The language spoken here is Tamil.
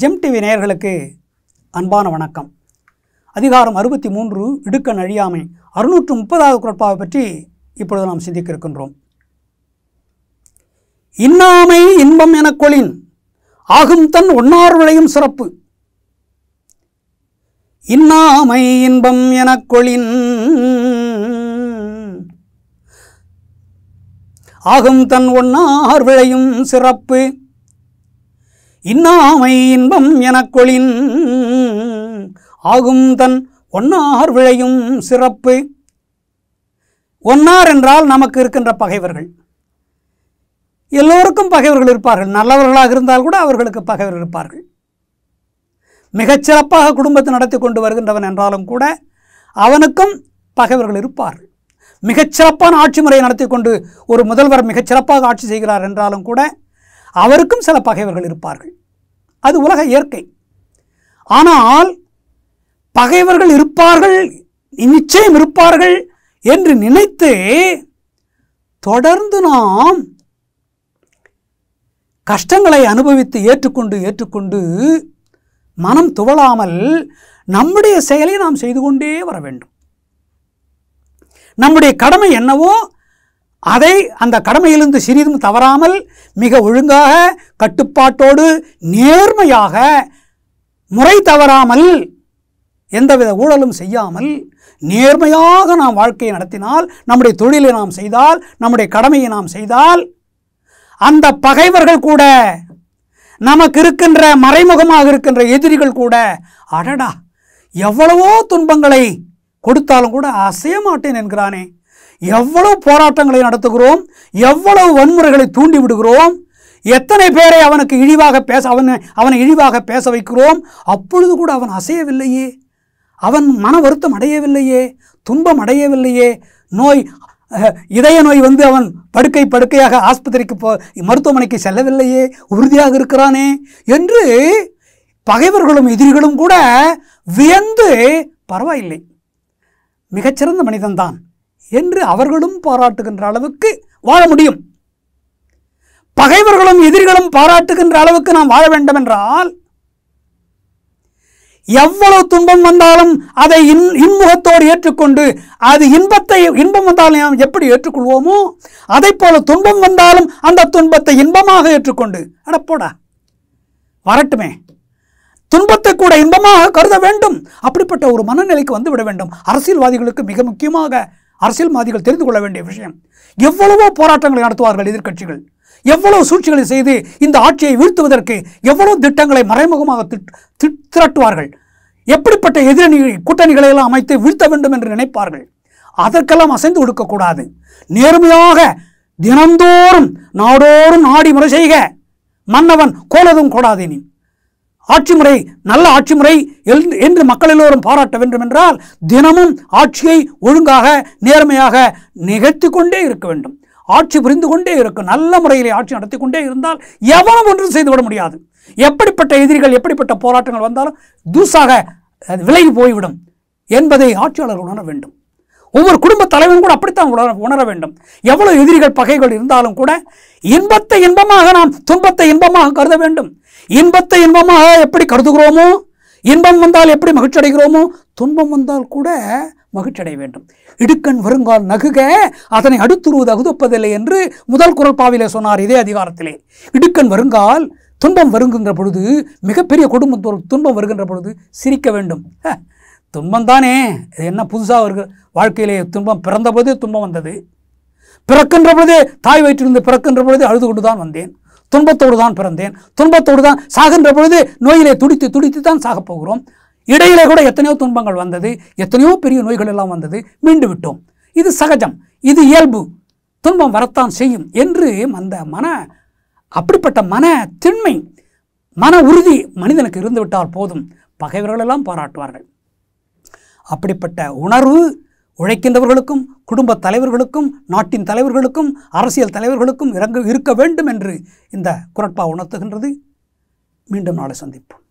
ஜெம் டிவி நேயர்களுக்கு அன்பான வணக்கம் அதிகாரம் அறுபத்தி மூன்று இடுக்கண் அழியாமை அறுநூற்று முப்பதாவது குரட்பாவை பற்றி இப்பொழுது நாம் சிந்திக்க இருக்கின்றோம் இன்னாமை இன்பம் எனக் கொளின் ஆகும் தன் ஒன்னார் விளையும் சிறப்பு இன்னாமை இன்பம் எனக் கொளின் ஆகும் தன் ஒன்னார் விளையும் சிறப்பு இன்னாமை இன்பம் எனக் கொளின் ஆகும் தன் ஒன்னார் விளையும் சிறப்பு ஒன்னார் என்றால் நமக்கு இருக்கின்ற பகைவர்கள் எல்லோருக்கும் பகைவர்கள் இருப்பார்கள் நல்லவர்களாக இருந்தால் கூட அவர்களுக்கு பகைவர்கள் இருப்பார்கள் மிகச்சிறப்பாக குடும்பத்தை நடத்தி கொண்டு வருகின்றவன் என்றாலும் கூட அவனுக்கும் பகைவர்கள் இருப்பார்கள் மிகச்சிறப்பான ஆட்சி முறையை நடத்தி கொண்டு ஒரு முதல்வர் மிகச்சிறப்பாக ஆட்சி செய்கிறார் என்றாலும் கூட அவருக்கும் சில பகைவர்கள் இருப்பார்கள் அது உலக இயற்கை ஆனால் பகைவர்கள் இருப்பார்கள் நிச்சயம் இருப்பார்கள் என்று நினைத்து தொடர்ந்து நாம் கஷ்டங்களை அனுபவித்து ஏற்றுக்கொண்டு ஏற்றுக்கொண்டு மனம் துவளாமல் நம்முடைய செயலை நாம் செய்து கொண்டே வர வேண்டும் நம்முடைய கடமை என்னவோ அதை அந்த கடமையிலிருந்து சிறிதும் தவறாமல் மிக ஒழுங்காக கட்டுப்பாட்டோடு நேர்மையாக முறை தவறாமல் எந்தவித ஊழலும் செய்யாமல் நேர்மையாக நாம் வாழ்க்கையை நடத்தினால் நம்முடைய தொழிலை நாம் செய்தால் நம்முடைய கடமையை நாம் செய்தால் அந்த பகைவர்கள் கூட நமக்கு இருக்கின்ற மறைமுகமாக இருக்கின்ற எதிரிகள் கூட அடடா எவ்வளவோ துன்பங்களை கொடுத்தாலும் கூட அசைய மாட்டேன் என்கிறானே எவ்வளவு போராட்டங்களை நடத்துகிறோம் எவ்வளவு வன்முறைகளை தூண்டி விடுகிறோம் எத்தனை பேரை அவனுக்கு இழிவாக பேச அவனை அவனை இழிவாக பேச வைக்கிறோம் அப்பொழுது கூட அவன் அசையவில்லையே அவன் மன வருத்தம் அடையவில்லையே துன்பம் அடையவில்லையே நோய் அஹ், இதய நோய் வந்து அவன் படுக்கை படுக்கையாக ஆஸ்பத்திரிக்கு போ மருத்துவமனைக்கு செல்லவில்லையே உறுதியாக இருக்கிறானே என்று பகைவர்களும் எதிரிகளும் கூட வியந்து பரவாயில்லை மிகச்சிறந்த மனிதன்தான் என்று அவர்களும் பாராட்டுகின்ற அளவுக்கு வாழ முடியும் பகைவர்களும் எதிரிகளும் பாராட்டுகின்ற அளவுக்கு நாம் வாழ வேண்டும் என்றால் எவ்வளவு துன்பம் வந்தாலும் அதை இன் இன்முகத்தோடு ஏற்றுக்கொண்டு அது இன்பத்தை இன்பம் வந்தாலும் நாம் எப்படி ஏற்றுக்கொள்வோமோ அதை போல துன்பம் வந்தாலும் அந்த துன்பத்தை இன்பமாக ஏற்றுக்கொண்டு அடப்போடா வரட்டுமே துன்பத்தை கூட இன்பமாக கருத வேண்டும் அப்படிப்பட்ட ஒரு மனநிலைக்கு வந்து விட வேண்டும் அரசியல்வாதிகளுக்கு மிக முக்கியமாக அரசியல்வாதிகள் தெரிந்து கொள்ள வேண்டிய விஷயம் எவ்வளவோ போராட்டங்களை நடத்துவார்கள் எதிர்க்கட்சிகள் எவ்வளவு சூழ்ச்சிகளை செய்து இந்த ஆட்சியை வீழ்த்துவதற்கு எவ்வளவு திட்டங்களை மறைமுகமாக திட்- திட்- திரட்டுவார்கள் எப்படிப்பட்ட எதிரணி கூட்டணிகளை எல்லாம் அமைத்து வீழ்த்த வேண்டும் என்று நினைப்பார்கள் அதற்கெல்லாம் அசைந்து கொடுக்கக்கூடாது நேர்மையாக தினந்தோறும் நாடோறும் நாடி முறை செய்க மன்னவன் கோலதும் கூடாது நீ ஆட்சி முறை நல்ல ஆட்சி முறை எல்- என்று மக்கள் எல்லோரும் பாராட்ட வேண்டும் என்றால் தினமும் ஆட்சியை ஒழுங்காக நேர்மையாக நிகழ்த்தி கொண்டே இருக்க வேண்டும் ஆட்சி புரிந்து கொண்டே இருக்கும் நல்ல முறையிலே ஆட்சி நடத்தி கொண்டே இருந்தால் எவனும் ஒன்றும் செய்துவிட முடியாது எப்படிப்பட்ட எதிரிகள் எப்படிப்பட்ட போராட்டங்கள் வந்தாலும் தூசாக அது விலகி போய்விடும் என்பதை ஆட்சியாளர் உணர வேண்டும் ஒவ்வொரு குடும்ப தலைவனும் கூட அப்படித்தான் உணர உணர வேண்டும் எவ்வளவு எதிரிகள் பகைகள் இருந்தாலும் கூட இன்பத்தை இன்பமாக நாம் துன்பத்தை இன்பமாக கருத வேண்டும் இன்பத்தை இன்பமாக எப்படி கருதுகிறோமோ இன்பம் வந்தால் எப்படி மகிழ்ச்சி அடைகிறோமோ துன்பம் வந்தால் கூட மகிழ்ச்சி அடைய வேண்டும் இடுக்கண் வருங்கால் நகுக அதனை அடுத்துருவது அகுதப்பதில்லை என்று முதல் குரல் பாவிலே சொன்னார் இதே அதிகாரத்திலே இடுக்கண் வருங்கால் துன்பம் வருகின்ற பொழுது மிகப்பெரிய குடும்பம் து- துன்பம் வருகின்ற பொழுது சிரிக்க வேண்டும் ஹ, துன்பம் தானே இது என்ன புதுசாக வருக வாழ்க்கையிலே துன்பம் பிறந்தபோது துன்பம் வந்தது பிறக்கின்ற பொழுதே தாய் வயிற்றிலிருந்து பிறக்கின்ற பொழுதே அழுது கொண்டு தான் வந்தேன் துன்பத்தோடு தான் பிறந்தேன் துன்பத்தோடு தான் சாகின்ற பொழுது நோயிலே துடித்து துடித்து தான் சாகப் போகிறோம் இடையிலே கூட எத்தனையோ துன்பங்கள் வந்தது எத்தனையோ பெரிய நோய்கள் எல்லாம் வந்தது மீண்டு விட்டோம் இது சகஜம் இது இயல்பு துன்பம் வரத்தான் செய்யும் என்று அந்த மன அப்படிப்பட்ட மன திண்மை மன உறுதி மனிதனுக்கு இருந்துவிட்டால் போதும் பகைவர்களெல்லாம் பாராட்டுவார்கள் அப்படிப்பட்ட உணர்வு உழைக்கின்றவர்களுக்கும் குடும்ப தலைவர்களுக்கும் நாட்டின் தலைவர்களுக்கும் அரசியல் தலைவர்களுக்கும் இறங்க இருக்க வேண்டும் என்று இந்த குரட்பா உணர்த்துகின்றது மீண்டும் நாளை சந்திப்போம்